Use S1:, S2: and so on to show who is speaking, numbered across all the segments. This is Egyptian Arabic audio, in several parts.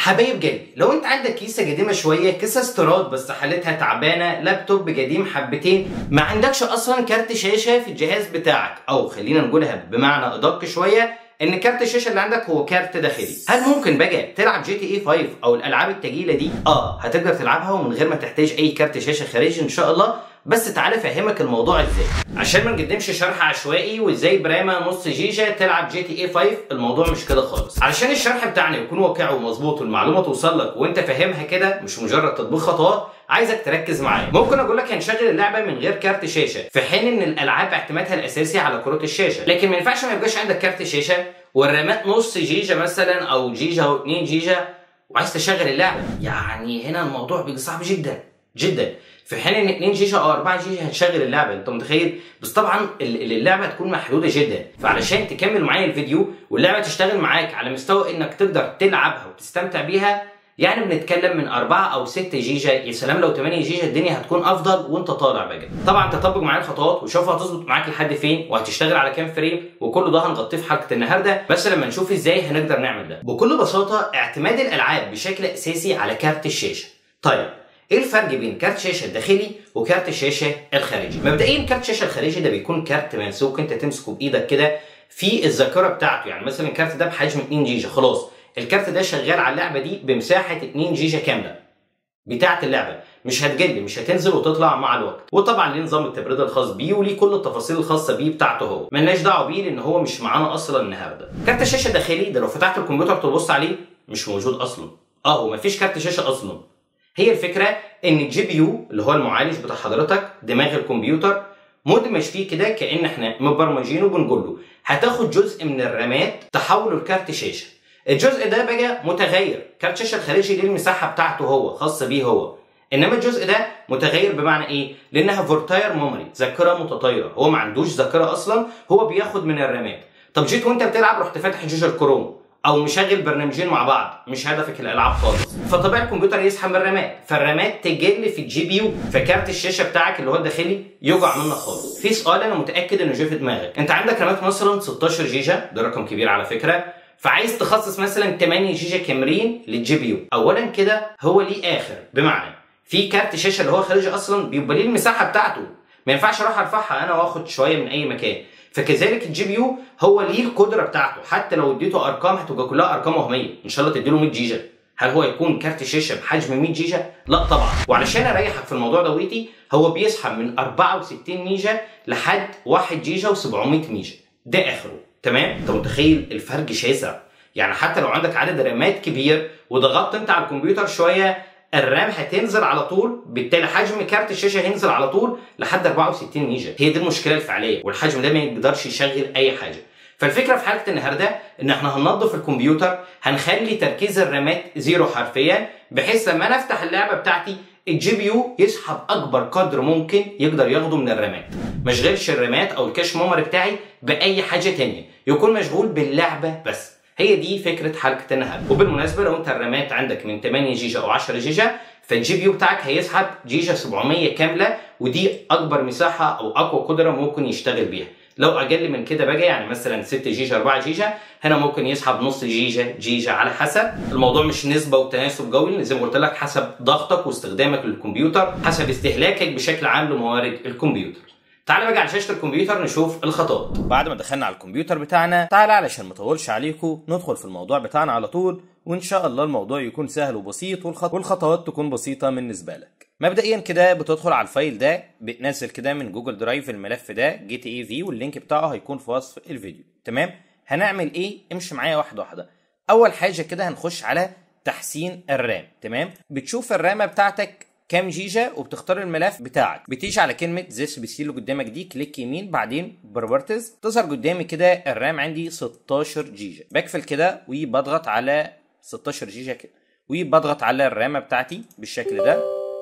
S1: حبايب قلبي لو انت عندك كيسه قديمه شويه كيسه استيراد بس حالتها تعبانه لابتوب قديم حبتين ما عندكش اصلا كارت شاشه في الجهاز بتاعك او خلينا نقولها بمعنى ادق شويه ان كارت الشاشه اللي عندك هو كارت داخلي هل ممكن بقى تلعب جي تي اي 5 او الالعاب التقيله دي اه هتقدر تلعبها ومن غير ما تحتاج اي كارت شاشه خارجي ان شاء الله بس تعالى افهمك الموضوع ازاي عشان ما نقدمش شرح عشوائي وازاي برامه نص جيجا تلعب جي تي اي 5 الموضوع مش كده خالص علشان الشرح بتاعنا يكون واقعي ومظبوط والمعلومه توصل لك وانت فاهمها كده مش مجرد تطبيق خطوات عايزك تركز معايا ممكن اقول لك هنشغل اللعبه من غير كارت شاشه في حين ان الالعاب اعتمادها الاساسي على كروت الشاشه لكن ما ينفعش ما يبقاش عندك كارت شاشه والرامات نص جيجا مثلا او جيجا او 2 جيجا وعايز تشغل اللعبه يعني هنا الموضوع بيبقى صعب جدا جدا في حين ان 2 جيجا او 4 جيجا هتشغل اللعبه انت متخيل بس طبعا اللعبه هتكون محدوده جدا فعلشان تكمل معايا الفيديو واللعبه تشتغل معاك على مستوى انك تقدر تلعبها وتستمتع بيها يعني بنتكلم من 4 او 6 جيجا يا سلام لو 8 جيجا الدنيا هتكون افضل وانت طالع بقى طبعا تطبق معايا الخطوات وشوف هتظبط معاك لحد فين وهتشتغل على كام فريم وكل ده هنغطيه في حلقه النهارده بس لما نشوف ازاي هنقدر نعمل ده بكل بساطه اعتماد الالعاب بشكل اساسي على كارت الشاشه طيب ايه الفرق بين كارت شاشه الداخلي وكارت الشاشه الخارجي مبدئيا كارت الشاشه الخارجي ده بيكون كارت ممسوك انت تمسكه بايدك كده في الذاكره بتاعته يعني مثلا الكارت ده بحجم 2 جيجا خلاص الكارت ده شغال على اللعبه دي بمساحه 2 جيجا كامله بتاعه اللعبه مش هتجل مش هتنزل وتطلع مع الوقت وطبعا ليه نظام التبريد الخاص بيه وليه كل التفاصيل الخاصه بيه بتاعته هو ملناش دعوه بيه لان هو مش معانا اصلا النهارده كارت الشاشه الداخلي ده لو فتحت الكمبيوتر تبص عليه مش موجود اصلا اه ومفيش كارت شاشه اصلا هي الفكره ان الجي بي يو اللي هو المعالج بتاع حضرتك دماغ الكمبيوتر مدمج فيه كده كان احنا مبرمجينه وبنقول له هتاخد جزء من الرامات تحوله لكارت شاشه الجزء ده بقى متغير كارت الشاشه الخارجي دي المساحه بتاعته هو خاصه بيه هو انما الجزء ده متغير بمعنى ايه لانها فورتاير ميموري ذاكره متطايره هو ما عندوش ذاكره اصلا هو بياخد من الرامات طب جيت وانت بتلعب رحت فاتح جوجل كروم او مشغل برنامجين مع بعض مش هدفك الالعاب خالص فطبيعي الكمبيوتر يسحب الرامات فالرامات تجل في الجي بي يو فكارت الشاشه بتاعك اللي هو الداخلي يوجع منك خالص في سؤال انا متاكد انه جه في دماغك انت عندك رامات مثلا 16 جيجا ده رقم كبير على فكره فعايز تخصص مثلا 8 جيجا كامرين للجي بي يو اولا كده هو ليه اخر بمعنى في كارت شاشه اللي هو خارجي اصلا بيبقى ليه المساحه بتاعته ما ينفعش اروح ارفعها انا واخد شويه من اي مكان فكذلك الجي بي يو هو ليه القدره بتاعته حتى لو اديته ارقام هتبقى كلها ارقام وهميه ان شاء الله تديله 100 جيجا هل هو يكون كارت شاشه بحجم 100 جيجا؟ لا طبعا وعلشان اريحك في الموضوع دويتي هو بيسحب من 64 ميجا لحد 1 جيجا و700 ميجا ده اخره تمام؟ انت متخيل الفرق شاسع يعني حتى لو عندك عدد رامات كبير وضغطت انت على الكمبيوتر شويه الرام هتنزل على طول بالتالي حجم كارت الشاشه هينزل على طول لحد 64 ميجا هي دي المشكله الفعليه والحجم ده ما يقدرش يشغل اي حاجه فالفكره في حلقه النهارده ان احنا هننظف الكمبيوتر هنخلي تركيز الرامات زيرو حرفيا بحيث لما انا افتح اللعبه بتاعتي الجي بي يو يسحب اكبر قدر ممكن يقدر ياخده من الرامات ما اشغلش الرامات او الكاش ميموري بتاعي باي حاجه تانية يكون مشغول باللعبه بس هي دي فكره حلقه النهارده وبالمناسبه لو انت الرامات عندك من 8 جيجا او 10 جيجا فالجي بي يو بتاعك هيسحب جيجا 700 كامله ودي اكبر مساحه او اقوى قدره ممكن يشتغل بيها لو اقل من كده بقى يعني مثلا 6 جيجا 4 جيجا هنا ممكن يسحب نص جيجا جيجا على حسب الموضوع مش نسبه وتناسب قوي زي ما قلت لك حسب ضغطك واستخدامك للكمبيوتر حسب استهلاكك بشكل عام لموارد الكمبيوتر تعالى بقى على شاشه الكمبيوتر نشوف الخطوات
S2: بعد ما دخلنا على الكمبيوتر بتاعنا تعالى علشان ما اطولش عليكم ندخل في الموضوع بتاعنا على طول وان شاء الله الموضوع يكون سهل وبسيط والخط... والخطوات تكون بسيطه بالنسبه لك مبدئيا كده بتدخل على الفايل ده بتنزل كده من جوجل درايف الملف ده جي تي اي في واللينك بتاعه هيكون في وصف الفيديو تمام هنعمل ايه امشي معايا واحده واحده اول حاجه كده هنخش على تحسين الرام تمام بتشوف الرامه بتاعتك كام جيجا وبتختار الملف بتاعك بتيجي على كلمه زيس بي سي اللي قدامك دي كليك يمين بعدين بروبرتيز تظهر قدامي كده الرام عندي 16 جيجا بقفل كده وبضغط على 16 جيجا كده وبضغط على الرامه بتاعتي بالشكل ده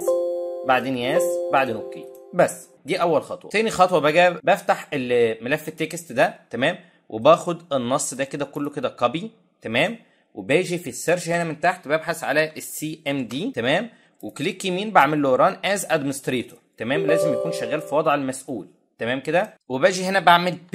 S2: بعدين ياس بعدين اوكي بس دي اول خطوه تاني خطوه بقى بفتح الملف التكست ده تمام وباخد النص ده كده كله كده كوبي تمام وباجي في السيرش هنا من تحت ببحث على السي ام دي تمام وكليك يمين بعمل له ران از ادمنستريتور تمام لازم يكون شغال في وضع المسؤول تمام كده وباجي هنا بعمل بيست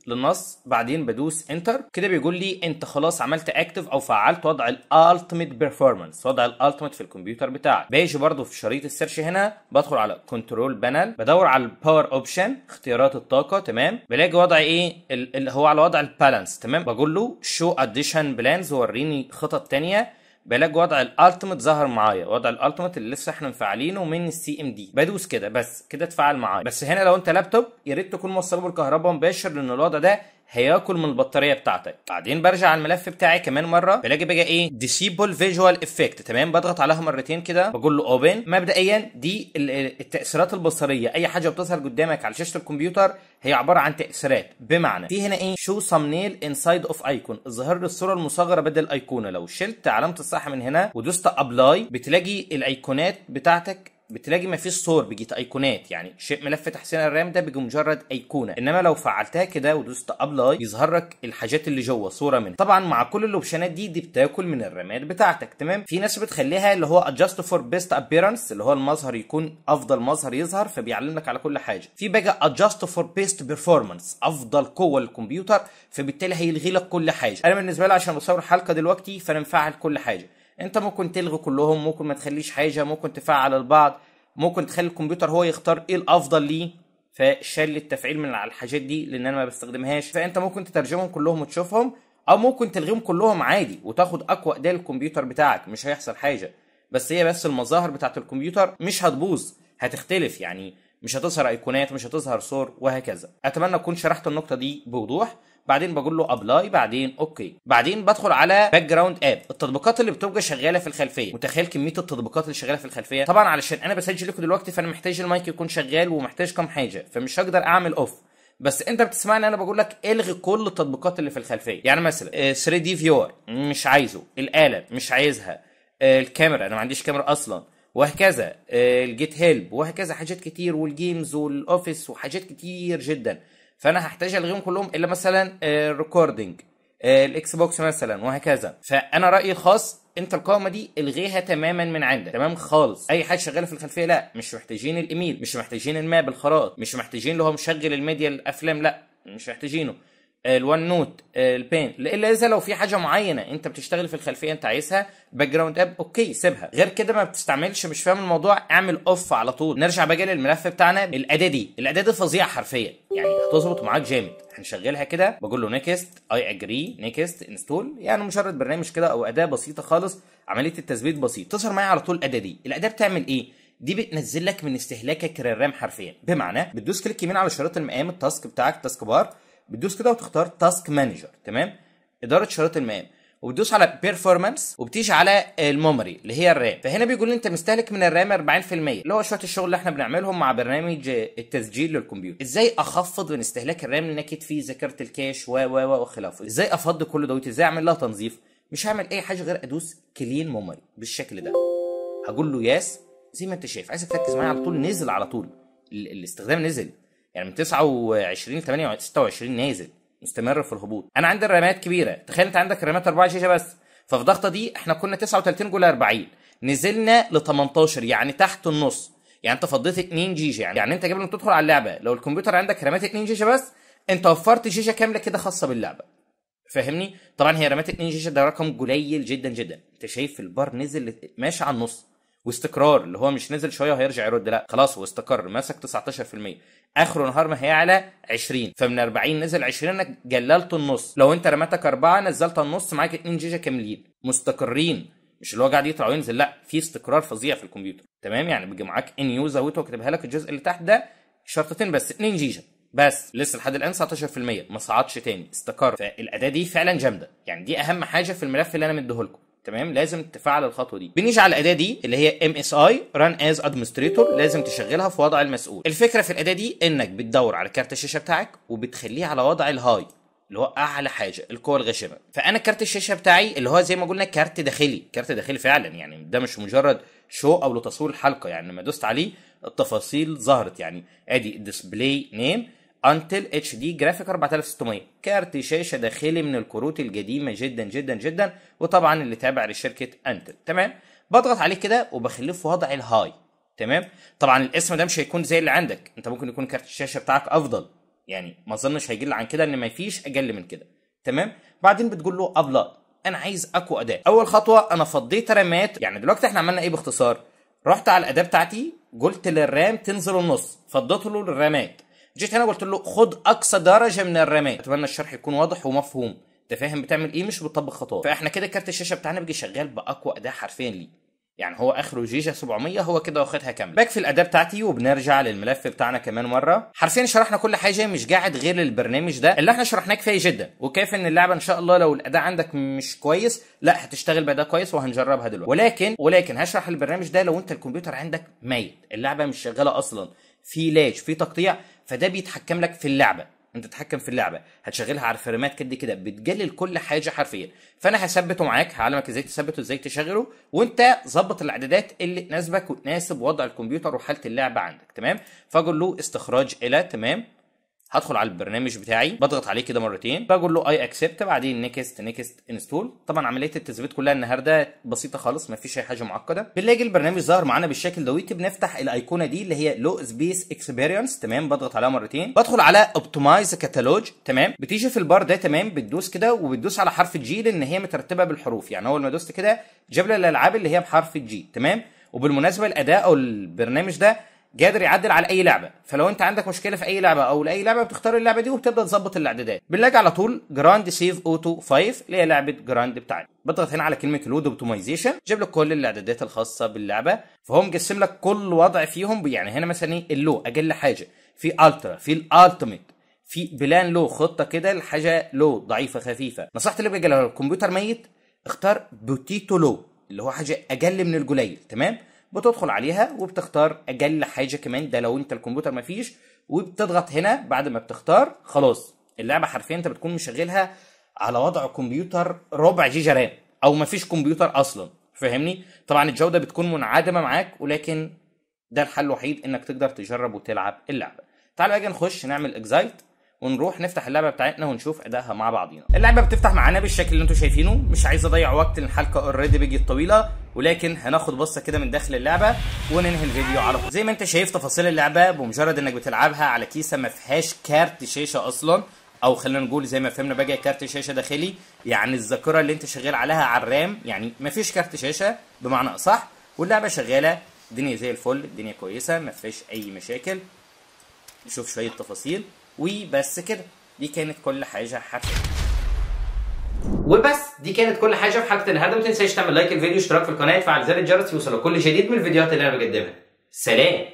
S2: للنص بعدين بدوس انتر كده بيقول لي انت خلاص عملت اكتف او فعلت وضع الالتيميت بيرفورمانس وضع الالتيميت في الكمبيوتر بتاعك باجي برضو في شريط السيرش هنا بدخل على كنترول بانل بدور على الباور اوبشن اختيارات الطاقه تمام بلاقي وضع ايه اللي هو على وضع البالانس تمام بقول له شو اديشن بلانز وريني خطط تانية بلاقي وضع الالتيميت ظهر معايا وضع الالتيميت اللي لسه احنا مفعلينه من السي ام دي بدوس كده بس كده اتفعل معايا بس هنا لو انت لابتوب يا ريت تكون موصله بالكهرباء مباشر لان الوضع ده هياكل من البطاريه بتاعتك بعدين برجع على الملف بتاعي كمان مره بلاقي بقى ايه ديسيبل فيجوال افكت تمام بضغط عليها مرتين كده بقول له اوبن مبدئيا دي التاثيرات البصريه اي حاجه بتظهر قدامك على شاشه الكمبيوتر هي عباره عن تاثيرات بمعنى في هنا ايه شو سمنيل انسايد اوف ايكون ظهر لي الصوره المصغره بدل الايقونه لو شلت علامه الصح من هنا ودوست ابلاي بتلاقي الايقونات بتاعتك بتلاقي ما فيش صور بقيت ايقونات يعني شيء ملف تحسين الرام ده بيجي مجرد ايقونه انما لو فعلتها كده ودوست ابلاي يظهر لك الحاجات اللي جوه صوره منها طبعا مع كل الاوبشنات دي دي بتاكل من الرامات بتاعتك تمام في ناس بتخليها اللي هو adjust for best appearance اللي هو المظهر يكون افضل مظهر يظهر فبيعلم لك على كل حاجه في بقى adjust for best performance افضل قوه للكمبيوتر فبالتالي هيلغي لك كل حاجه انا بالنسبه لي عشان بصور حلقه دلوقتي فانا مفعل كل حاجه انت ممكن تلغي كلهم ممكن ما تخليش حاجه ممكن تفعل البعض ممكن تخلي الكمبيوتر هو يختار ايه الافضل ليه فشال التفعيل من على الحاجات دي لان انا ما بستخدمهاش فانت ممكن تترجمهم كلهم وتشوفهم او ممكن تلغيهم كلهم عادي وتاخد اقوى اداء للكمبيوتر بتاعك مش هيحصل حاجه بس هي بس المظاهر بتاعت الكمبيوتر مش هتبوظ هتختلف يعني مش هتظهر ايقونات مش هتظهر صور وهكذا اتمنى اكون شرحت النقطه دي بوضوح بعدين بقول له ابلاي بعدين اوكي بعدين بدخل على باك جراوند اب التطبيقات اللي بتبقى شغاله في الخلفيه متخيل كميه التطبيقات اللي شغاله في الخلفيه طبعا علشان انا بسجل لكم دلوقتي فانا محتاج المايك يكون شغال ومحتاج كام حاجه فمش هقدر اعمل اوف بس انت بتسمعني انا بقول لك الغي كل التطبيقات اللي في الخلفيه يعني مثلا 3 دي فيور مش عايزه الاله مش عايزها الكاميرا انا ما عنديش كاميرا اصلا وهكذا الجيت هيلب وهكذا حاجات كتير والجيمز والاوفيس وحاجات كتير جدا فانا هحتاج الغيهم كلهم الا مثلا الريكوردنج الاكس بوكس مثلا وهكذا فانا رايي الخاص انت القائمه دي الغيها تماما من عندك تمام خالص اي حاجه شغاله في الخلفيه لا مش محتاجين الايميل مش محتاجين الماب الخرائط مش محتاجين اللي هو مشغل الميديا الافلام لا مش محتاجينه الوان نوت البين الا اذا لو في حاجه معينه انت بتشتغل في الخلفيه انت عايزها باك جراوند اب اوكي سيبها غير كده ما بتستعملش مش فاهم الموضوع اعمل اوف على طول نرجع بقى للملف بتاعنا الاداه دي الاداه دي فظيعه حرفيا يعني هتظبط معاك جامد هنشغلها كده بقول له نيكست اي اجري نيكست انستول يعني مجرد برنامج كده او اداه بسيطه خالص عمليه التثبيت بسيط تظهر معايا على طول الاداه دي الاداه بتعمل ايه دي بتنزل لك من استهلاكك للرام حرفيا بمعنى بتدوس كليك يمين على شريط المقام التاسك بتاعك تاسك بار بتدوس كده وتختار تاسك مانجر تمام اداره شريط المقام وبتدوس على بيرفورمانس وبتيجي على الميموري اللي هي الرام فهنا بيقول لي انت مستهلك من الرام 40% اللي هو شويه الشغل اللي احنا بنعملهم مع برنامج التسجيل للكمبيوتر ازاي اخفض من استهلاك الرام لان اكيد في ذاكره الكاش و و وخلافه ازاي افضي كل دوت ازاي اعمل لها تنظيف مش هعمل اي حاجه غير ادوس كلين ميموري بالشكل ده هقول له ياس زي ما انت شايف عايزك تركز معايا على طول نزل على طول الاستخدام نزل يعني من 29 ل 28 26 نازل مستمر في الهبوط انا عندي الرامات كبيره تخيل انت عندك رامات 4 جيجا بس ففي ضغطه دي احنا كنا 39 جول 40 نزلنا ل 18 يعني تحت النص يعني انت فضيت 2 جيجا يعني, يعني انت قبل ما تدخل على اللعبه لو الكمبيوتر عندك رامات 2 جيجا بس انت وفرت جيجا كامله كده خاصه باللعبه فاهمني طبعا هي رامات 2 جيجا ده رقم قليل جدا جدا انت شايف البار نزل ماشي على النص واستقرار اللي هو مش نزل شويه وهيرجع يرد لا خلاص هو استقر ماسك 19% اخره نهار ما هيعلى 20 فمن 40 نزل 20 انك جللت النص لو انت رماتك 4 نزلت النص معاك 2 جيجا كاملين مستقرين مش اللي هو قاعد يطلع وينزل لا في استقرار فظيع في الكمبيوتر تمام يعني بيجي معاك ان يوز اهوت وكاتبها لك الجزء اللي تحت ده شرطتين بس 2 جيجا بس لسه لحد الان 19% ما صعدش تاني استقر فالاداه دي فعلا جامده يعني دي اهم حاجه في الملف اللي انا مديهولكم تمام لازم تفعل الخطوه دي بنيجي على الاداه دي اللي هي ام اس اي ران از ادمنستريتور لازم تشغلها في وضع المسؤول الفكره في الاداه دي انك بتدور على كارت الشاشه بتاعك وبتخليه على وضع الهاي اللي هو اعلى حاجه القوه الغاشمه فانا كارت الشاشه بتاعي اللي هو زي ما قلنا كارت داخلي كارت داخلي فعلا يعني ده مش مجرد شو او لتصوير الحلقه يعني لما دوست عليه التفاصيل ظهرت يعني ادي ديسبلاي نيم انتل اتش دي جرافيك 4600 كارت شاشه داخلي من الكروت القديمه جدا جدا جدا وطبعا اللي تابع لشركه انتل تمام بضغط عليه كده وبخليه في وضع الهاي تمام طبعا الاسم ده مش هيكون زي اللي عندك انت ممكن يكون كارت الشاشه بتاعك افضل يعني ما اظنش هيقل عن كده ان ما فيش اقل من كده تمام بعدين بتقول له ابلاد انا عايز اقوى اداء اول خطوه انا فضيت رامات يعني دلوقتي احنا عملنا ايه باختصار رحت على الاداه بتاعتي قلت للرام تنزل النص فضيت له الرامات جيت هنا قلت له خد اقصى درجه من الرامات اتمنى الشرح يكون واضح ومفهوم انت فاهم بتعمل ايه مش بتطبق خطوات فاحنا كده كارت الشاشه بتاعنا بيجي شغال باقوى اداء حرفيا ليه يعني هو اخره جيجا 700 هو كده واخدها كامله بكفي الاداه بتاعتي وبنرجع للملف بتاعنا كمان مره حرفيا شرحنا كل حاجه مش قاعد غير البرنامج ده اللي احنا شرحناه كفايه جدا وكيف ان اللعبه ان شاء الله لو الاداء عندك مش كويس لا هتشتغل باداء كويس وهنجربها دلوقتي ولكن ولكن هشرح البرنامج ده لو انت الكمبيوتر عندك ميت اللعبه مش شغاله اصلا في لاج في تقطيع فده بيتحكم لك في اللعبه انت تتحكم في اللعبه هتشغلها على فريمات كده كده بتقلل كل حاجه حرفيا فانا هثبته معاك هعلمك ازاي تثبته ازاي تشغله وانت ظبط الاعدادات اللي تناسبك وتناسب وضع الكمبيوتر وحاله اللعبه عندك تمام فاقول له استخراج الى تمام هدخل على البرنامج بتاعي بضغط عليه كده مرتين بقول له اي اكسبت بعدين نيكست نيكست انستول طبعا عمليه التثبيت كلها النهارده بسيطه خالص ما فيش اي حاجه معقده بنلاقي البرنامج ظهر معانا بالشكل دويتي بنفتح الايقونه دي اللي هي لو سبيس اكسبيرينس تمام بضغط عليها مرتين بدخل على اوبتمايز كاتالوج تمام بتيجي في البار ده تمام بتدوس كده وبتدوس على حرف الجي لان هي مترتبه بالحروف يعني اول ما دوست كده جاب لي الالعاب اللي هي بحرف الجي تمام وبالمناسبه الاداء او البرنامج ده قادر يعدل على اي لعبه فلو انت عندك مشكله في اي لعبه او لاي لعبه بتختار اللعبه دي وبتبدا تظبط الاعدادات بنلاقي على طول جراند سيف اوتو 5 اللي هي لعبه جراند بتاعتي بضغط هنا على كلمه لود اوبتمايزيشن جاب لك كل الاعدادات الخاصه باللعبه فهو مقسم لك كل وضع فيهم يعني هنا مثلا ايه اللو اقل حاجه في الترا في الالتيميت في بلان لو خطه كده الحاجه لو ضعيفه خفيفه نصيحتي اللي بقى لو الكمبيوتر ميت اختار بوتيتو لو اللي هو حاجه اقل من القليل تمام بتدخل عليها وبتختار اقل حاجه كمان ده لو انت الكمبيوتر ما فيش وبتضغط هنا بعد ما بتختار خلاص اللعبه حرفيا انت بتكون مشغلها على وضع كمبيوتر ربع جيجا رام او ما فيش كمبيوتر اصلا فاهمني طبعا الجوده بتكون منعدمه معاك ولكن ده الحل الوحيد انك تقدر تجرب وتلعب اللعبه تعالوا اجي نخش نعمل اكزايت ونروح نفتح اللعبه بتاعتنا ونشوف ادائها مع بعضينا اللعبه بتفتح معانا بالشكل اللي انتم شايفينه مش عايز اضيع وقت لان الحلقه اوريدي بيجي طويله ولكن هناخد بصه كده من داخل اللعبه وننهي الفيديو على طول زي ما انت شايف تفاصيل اللعبه بمجرد انك بتلعبها على كيسه ما فيهاش كارت شاشه اصلا او خلينا نقول زي ما فهمنا بقى كارت شاشه داخلي يعني الذاكره اللي انت شغال عليها على الرام يعني ما فيش كارت شاشه بمعنى اصح واللعبه شغاله الدنيا زي الفل الدنيا كويسه ما فيش اي مشاكل نشوف شويه تفاصيل وبس كده دي كانت كل حاجه حرفيا
S1: وبس دي كانت كل حاجه في حلقه النهارده ما تنساش تعمل لايك الفيديو اشتراك في القناه وتفعل زر الجرس يوصلك كل جديد من الفيديوهات اللي انا بقدمها سلام